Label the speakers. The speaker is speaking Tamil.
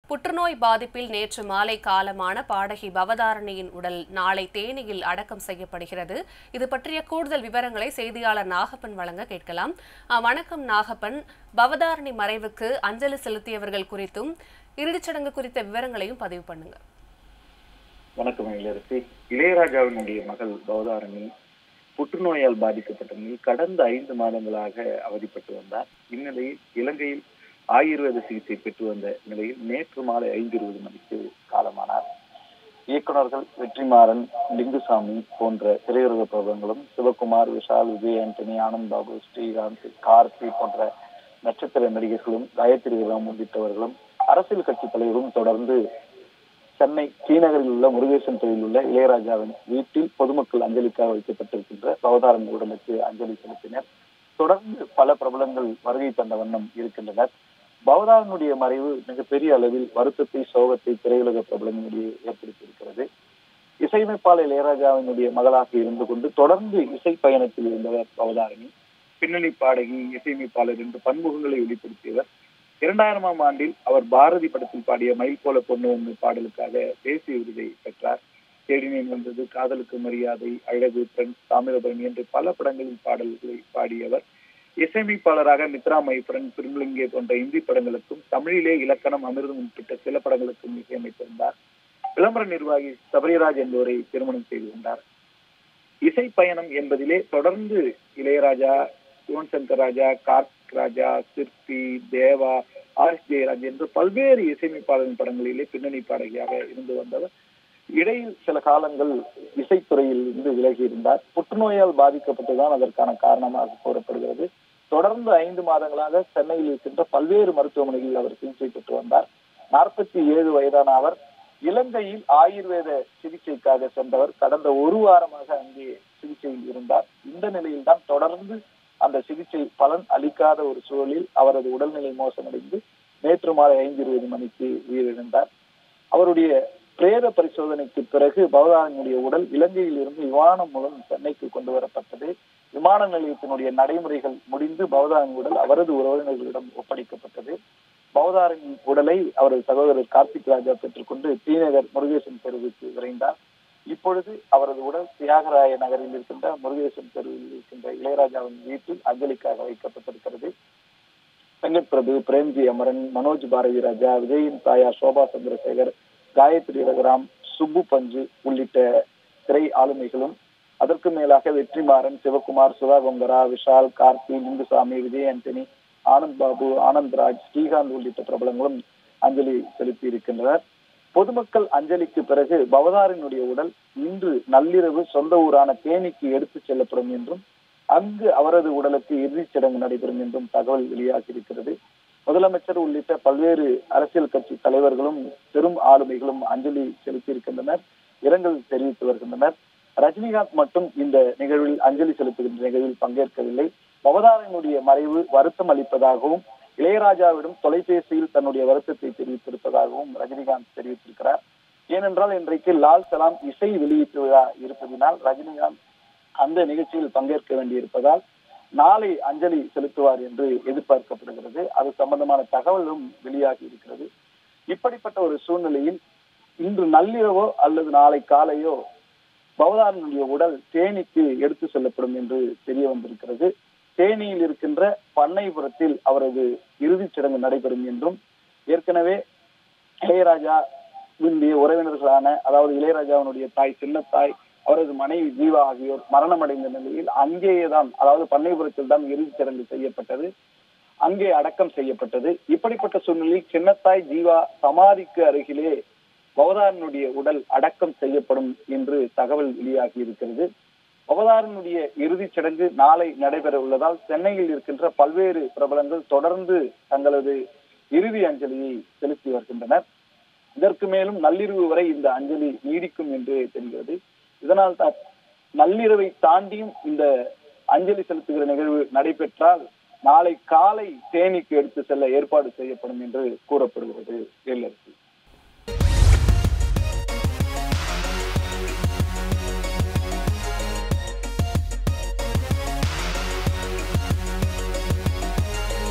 Speaker 1: புற்றுநோய் பாதிப்பில் நேற்று மாலை காலமான பாடகி பவதாரணியின் உடல் நாளை தேனியில் அடக்கம் செய்யப்படுகிறது இது பற்றிய கூடுதல் விவரங்களை செய்தியாளர் நாகப்பன் வழங்க கேட்கலாம் அஹ், வணக்கம் நாகப்பன் பவதாரணி மறைவுக்கு அஞ்சலி செலுத்தியவர்கள் குறித்தும் இறுதிச் சடங்கு குறித்த விவரங்களையும் பதிவு பண்ணுங்க
Speaker 2: வணக்கம் இளரசி இளையராஜாவினுடைய மகள் பவதாரணி புற்றுநோயால் பாதிக்கப்பட்ட நிலையில் கடந்த ஐந்து மாதங்களாக அவதிப்பட்டு வந்தார் இந்நிலையில் இலங்கையில் ஆயுர்வேத சிகிச்சை பெற்று வந்த நிலையில் நேற்று மாலை ஐந்து இருபது மணிக்கு காலமானார் இயக்குனர்கள் வெற்றிமாறன் லிங்குசாமி போன்ற திரையுலக பிரபலங்களும் சிவகுமார் விஷால் விஜய் ஆண்டனி ஆனந்த் பாபு ஸ்ரீகாந்த் கார்த்தி போன்ற நட்சத்திர நடிகர்களும் காயத்ரி ராம் உள்ளிட்டவர்களும் அரசியல் கட்சி தலைவரும் தொடர்ந்து சென்னை தீநகரில் உள்ள முருகேசன் தெருவில் உள்ள இளையராஜாவின் வீட்டில் பொதுமக்கள் அஞ்சலிக்காக வைக்கப்பட்டிருக்கின்ற பவதாரணி உடலுக்கு அஞ்சலி செலுத்தினர் தொடர்ந்து பல பிரபலங்கள் வருகை தந்த வண்ணம் இருக்கின்றனர் பவதாரனுடைய மறைவு மிகப்பெரிய அளவில் வருத்தத்தை சோகத்தை திரையுலக பிரபலங்களிடையே ஏற்படுத்தியிருக்கிறது இசையமைப்பாளர் இளையராஜாவினுடைய மகளாக இருந்து கொண்டு தொடர்ந்து இசை பயணத்தில் இருந்தவர் பவதாரணி பின்னணி பாடகி இசையமைப்பாளர் என்று பன்முகங்களை வெளிப்படுத்தியவர் இரண்டாயிரமாம் ஆண்டில் அவர் பாரதி படத்தில் பாடிய மயில் போல பொண்ணு ஒன்று பாடலுக்காக தேசிய விருதை பெற்றார் தேடினேன் வந்தது காதலுக்கு மரியாதை அழகு ஃப்ரெண்ட்ஸ் தாமிரபரணி என்று பல படங்களில் பாடல்களை பாடியவர் இசையமைப்பாளராக மித்ரா மை ஃப்ரெண்ட் திருமலிங்கே போன்ற இந்தி படங்களுக்கும் தமிழிலே இலக்கணம் அமிர்தம் உட்பட்ட சில படங்களுக்கும் இசையமைத்திருந்தார் விளம்பர நிர்வாகி சபரிராஜ் என்பவரை திருமணம் செய்து கொண்டார் இசை பயணம் என்பதிலே தொடர்ந்து இளையராஜா யுவன் சங்கர் ராஜா கார்த்திக் ராஜா சிற்பி தேவா ஆர் எஸ் ஜெயராஜ் என்று பல்வேறு இசையமைப்பாளரின் படங்களிலே பின்னணி பாடகியாக இருந்து வந்தவர் இடையில் சில காலங்கள் இசைத்துறையில் இருந்து விலகி இருந்தார் புற்றுநோயால் பாதிக்கப்பட்டுதான் அதற்கான காரணமாக கூறப்படுகிறது தொடர்ந்து ஐந்து மாதங்களாக சென்னையில் இருக்கின்ற பல்வேறு மருத்துவமனைகளில் அவர் சிகிச்சை பெற்று வந்தார் நாற்பத்தி ஏழு வயதான அவர் இலங்கையில் ஆயுர்வேத சிகிச்சைக்காக சென்றவர் கடந்த ஒரு வாரமாக அங்கே சிகிச்சையில் இருந்தார் இந்த நிலையில்தான் தொடர்ந்து அந்த சிகிச்சை பலன் அளிக்காத ஒரு சூழலில் அவரது உடல்நிலை மோசமடைந்து நேற்று மாலை ஐந்து இருபது மணிக்கு உயிரிழந்தார் அவருடைய பிரேத பரிசோதனைக்கு பிறகு பவதாரனுடைய உடல் இலங்கையில் இருந்து விமானம் மூலம் சென்னைக்கு கொண்டு வரப்பட்டது விமான நிலையத்தினுடைய நடைமுறைகள் முடிந்து பவதாரன் உடல் அவரது உறவினர்களிடம் ஒப்படைக்கப்பட்டது பவதாரின் உடலை அவரது சகோதரர் கார்த்திக் ராஜா பெற்றுக்கொண்டு தீநகர் முருகேசன் தெருவுக்கு விரைந்தார் இப்பொழுது அவரது உடல் தியாகராய நகரில் இருக்கின்ற முருகேசன் தெருவில் இருக்கின்ற இளையராஜாவின் வீட்டில் அஞ்சலிக்காக வைக்கப்பட்டிருக்கிறது வெங்கட் பிரபு பிரேம்ஜி அமரன் மனோஜ் பாரதி ராஜா விஜயின் தாயார் சோபா சந்திரசேகர் காயத்ரி ரகுராம் சுப்பு பஞ்சு உள்ளிட்ட திரை ஆளுமைகளும் அதற்கு மேலாக வெற்றிமாறன் சிவகுமார் சுதா கொங்கரா விஷால் கார்த்தி லிங்குசாமி விஜய் ஆண்டனி ஆனந்த் பாபு ஆனந்த்ராஜ் ஸ்ரீகாந்த் உள்ளிட்ட பிரபலங்களும் அஞ்சலி செலுத்தி இருக்கின்றனர் பொதுமக்கள் அஞ்சலிக்கு பிறகு பவதாரினுடைய உடல் இன்று நள்ளிரவு சொந்த ஊரான தேனிக்கு எடுத்துச் செல்லப்படும் என்றும் அங்கு அவரது உடலுக்கு இறுதிச் சடங்கு நடைபெறும் என்றும் தகவல் வெளியாகி இருக்கிறது முதலமைச்சர் உள்ளிட்ட பல்வேறு அரசியல் கட்சி தலைவர்களும் பெரும் ஆளுமைகளும் அஞ்சலி செலுத்தி இருக்கின்றனர் இரங்கல் தெரிவித்து வருகின்றனர் ரஜினிகாந்த் மட்டும் இந்த நிகழ்வில் அஞ்சலி செலுத்துகின்ற நிகழ்வில் பங்கேற்கவில்லை பவதாரனுடைய மறைவு வருத்தம் அளிப்பதாகவும் இளையராஜாவிடம் தொலைபேசியில் தன்னுடைய வருத்தத்தை தெரிவித்திருப்பதாகவும் ரஜினிகாந்த் தெரிவித்திருக்கிறார் ஏனென்றால் இன்றைக்கு லால் சலாம் இசை வெளியீட்டு விழா இருப்பதினால் ரஜினிகாந்த் அந்த நிகழ்ச்சியில் பங்கேற்க வேண்டியிருப்பதால் நாளை அஞ்சலி செலுத்துவார் என்று எதிர்பார்க்கப்படுகிறது அது சம்பந்தமான தகவலும் வெளியாகி இருக்கிறது இப்படிப்பட்ட ஒரு சூழ்நிலையில் இன்று நள்ளிரவோ அல்லது நாளை காலையோ பவதாரனுடைய உடல் தேனிக்கு எடுத்து செல்லப்படும் என்று தெரிய வந்திருக்கிறது தேனியில் இருக்கின்ற பண்ணைபுரத்தில் அவரது இறுதிச் சடங்கு நடைபெறும் என்றும் ஏற்கனவே இளையராஜா விரும்பிய உறவினர்களான அதாவது இளையராஜாவினுடைய தாய் சின்னத்தாய் அவரது மனைவி ஜீவா ஆகியோர் மரணமடைந்த நிலையில் அங்கேயேதான் அதாவது பண்ணைபுரத்தில் தான் இறுதிச் சடங்கு செய்யப்பட்டது அங்கே அடக்கம் செய்யப்பட்டது இப்படிப்பட்ட சூழ்நிலையில் சின்னத்தாய் ஜீவா சமாதிக்கு அருகிலே பவதாரனுடைய உடல் அடக்கம் செய்யப்படும் என்று தகவல் வெளியாகி இருக்கிறது பவதாரனுடைய இறுதிச் சடங்கு நாளை நடைபெற உள்ளதால் சென்னையில் இருக்கின்ற பல்வேறு பிரபலங்கள் தொடர்ந்து தங்களது இறுதி அஞ்சலியை செலுத்தி வருகின்றனர் இதற்கு மேலும் நள்ளிரவு வரை இந்த அஞ்சலி நீடிக்கும் என்று தெரிகிறது இதனால் தான் நள்ளிரவை தாண்டியும் இந்த அஞ்சலி செலுத்துகிற நிகழ்வு நடைபெற்றால் நாளை காலை தேனிக்கு எடுத்து செல்ல ஏற்பாடு செய்யப்படும் என்று கூறப்படுகிறது எல்லரசு